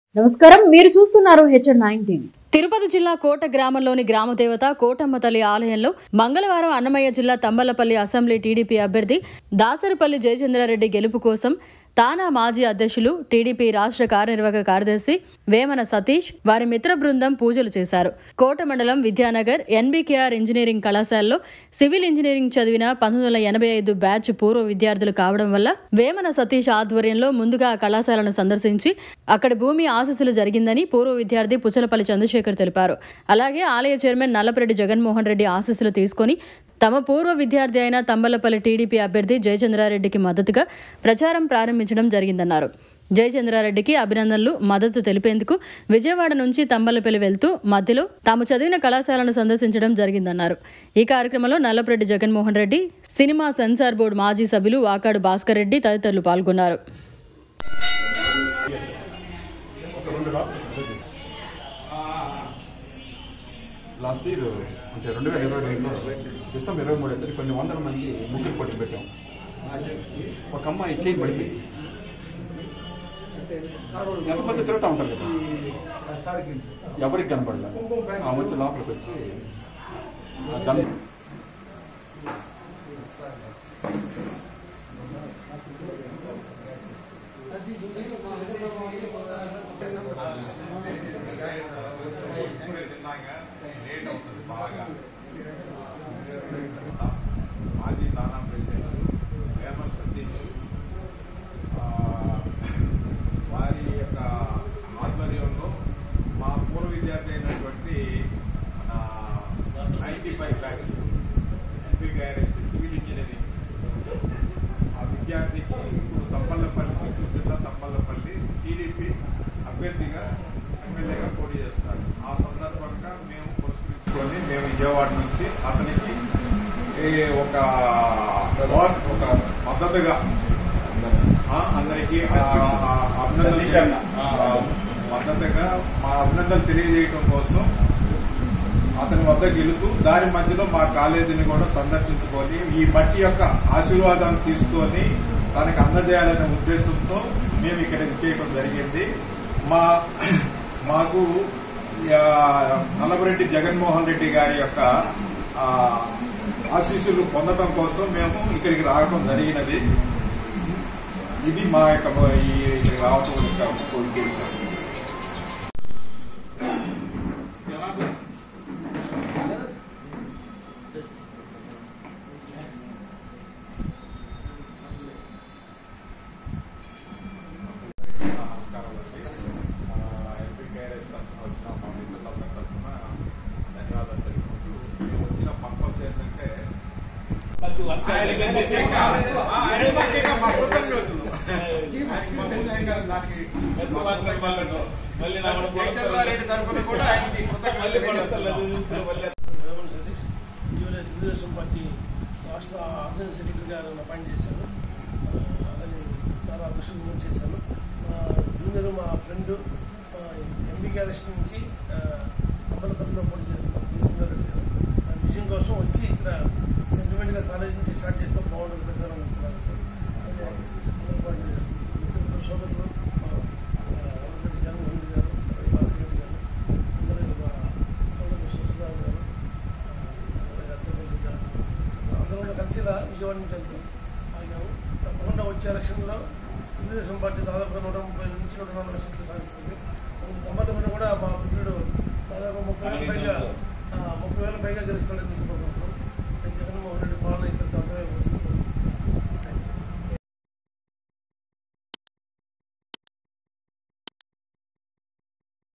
నమస్కారం మీరు చూస్తున్నారు హెచ్ఎన్ నైన్ టీవీ తిరుపతి జిల్లా కోట గ్రామంలోని గ్రామదేవత కోటమ్మ తల్లి ఆలయంలో మంగళవారం అన్నమయ్య జిల్లా తంబలపల్లి అసెంబ్లీ టీడీపీ అభ్యర్థి దాసరిపల్లి జయచంద్రారెడ్డి గెలుపు కోసం తానా మాజీ అధ్యక్షులు టీడీపీ రాష్ట్ర కార్యనిర్వాహక కార్యదర్శి వేమన సతీష్ వారి మిత్ర బృందం పూజలు చేశారు కోట మండలం విద్యానగర్ ఎన్బీకేఆర్ ఇంజనీరింగ్ కళాశాలలో సివిల్ ఇంజనీరింగ్ చదివిన పంతొమ్మిది వందల ఎనభై ఐదు బ్యాచ్ పూర్వ విద్యార్థులు కావడం వల్ల వేమన సతీష్ ఆధ్వర్యంలో ముందుగా ఆ కళాశాలను సందర్శించి అక్కడ భూమి ఆశీస్సులు జరిగిందని పూర్వ విద్యార్థి పుచ్చలపల్లి చంద్రశేఖర్ తెలిపారు అలాగే ఆలయ చైర్మన్ నల్లపరెడ్డి జగన్మోహన్ రెడ్డి ఆశీస్సులు తీసుకొని తమ పూర్వ విద్యార్థి అయిన తంబలపల్లి టీడీపీ అభ్యర్థి జయచంద్రారెడ్డికి మద్దతుగా ప్రచారం ప్రారంభించడం జరిగిందన్నారు జయచంద్రారెడ్డికి అభినందనలు మద్దతు తెలిపేందుకు విజయవాడ నుంచి తంబలపల్లి వెళ్తూ మధ్యలో తాము చదివిన కళాశాలను సందర్శించడం జరిగిందన్నారు ఈ కార్యక్రమంలో Nallapareddy Jaganmohan Reddy cinema censor board మాజీ సభ్యులు వాకాడు భాస్కర్ రెడ్డి తదితరులు పాల్గొన్నారు లాస్ట్ ఇయర్ అంటే రెండు వేల ఇరవై రెండులో డిసెంబర్ ఇరవై మూడు అయితే కొన్ని వందల మంది ముగ్గురు పోటీ పెట్టాం ఒక అమ్మాయి చైన్ పడిపోయింది ఎంతమంది తిరుగుతూ ఉంటారు కదా ఎవరికి కనపడలేదు ఆ వచ్చి లోపలికి వచ్చి ఆ గన్ మాజీ తానా ప్రెసిడెంట్ వేమన్ సతీష్ ఆ, వారి యొక్క ఆధ్వర్యంలో మా పూర్వ విద్యార్థి అయినటువంటి నైంటీ ఫైవ్ బ్యాచ్ ఎన్పీ గైరెస్ట్ సివిల్ ఇంజనీరింగ్ ఆ విద్యార్థికి ఇప్పుడు తప్పల్లపల్లి చిత్తూరు జిల్లా తప్పల్లపల్లి టీడీపీ అభ్యర్థిగా ఎమ్మెల్యేగా పోటీ చేస్తారు ఆ సందర్భంగా మేము పురస్కరించుకొని మేము విజయవాడ నుంచి అతనికి ఏ ఒక వార్- ఒక మద్దతుగా ఆ, అందరికీ ఆ, అభినందనలు ఆ, మద్దతుగా మా అభినందనలు తెలియజేయడం కోసం అతని వద్ద గెలుతూ దారి మధ్యలో మా కాలేజీని కూడా సందర్శించుకొని ఈ మట్టి యొక్క ఆశీర్వాదాన్ని తీసుకొని తనకి అందజేయాలనే ఉద్దేశంతో మేము ఇక్కడ చేయడం జరిగింది మా మాకు ఆ, నల్లబరెడ్డి జగన్మోహన్ రెడ్డి గారి యొక్క ఆ, ఆశీస్సులు పొందడం కోసం మేము ఇక్కడికి రావడం జరిగినది ఇది మా యొక్క ఈ ఇక్కడికి రావడం యొక్క ఉద్దేశం నమస్కారం అండి ఎంపీ కేఆర్ఎస్ తరఫున వచ్చిన మా మిత్రులందరి తరఫున ధన్యవాదాలు తెలుపుకుంటూ మేము వచ్చిన పర్పస్ ఏంటంటే ముఖ్యంగా ఆ, ఆయన ముఖ్యంగా మా కృతజ్ఞతలు ఆయన మా ముఖ్యంగా దానికి మా కృతజ్ఞతలు. జయచంద్రారెడ్డి తరఫున కూడా ఆయనకి కృతజ్ఞతలు తెలియజేస్తున్నాం. రేవంత్ సతీష్ ఇటీవల తెలుగుదేశం పార్టీ రాష్ట్ర ఆర్గనైజ్ సెక్రటరీ గారు అపాయింట్ చేశారు ఆ, అలాగే చాలా అదృష్టం కూడా చేశాను మా జూనియర్ మా ఫ్రెండ్ ఎంబీ గ్యారెస్ట్ నుంచి అమలపల్లిలో పోటీ చేస్తున్నారు చేస్తున్నారు ఆ విషయం కోసం వచ్చి ఇక్కడ సెంటిమెంట్గా కాలేజ్ నుంచి స్టార్ట్ చేస్తే బాగుంటుంది ప్రచారం అనుకున్నాను సార్ అదే అందరూ పాటు మిత్రులు సోదరులు మా వెంకటరెడ్డి జగన్మోహన్ రెడ్డి గారు అలాగే భాస్కర్ రెడ్డి గారు అందరూ మా సోదరులు సుశ్రావు గారు అలాగే అత్తపల్లి గారు అందరూ కూడా కలిసి ఇలా విజయవాడ నుంచి వెళ్తాం ఆగాము తప్పకుండా వచ్చే ఎలక్షన్లో తెలుగుదేశం పార్టీ దాదాపు నూట ముప్పై నుంచి నూట నలభై సీట్లు సాధిస్తుంది అందుకు తమ్మల కూడా మా మిత్రుడు దాదాపు ముప్పై వేల పైగా ఆ, ముప్పై వేల పైగా గెలుస్తాడని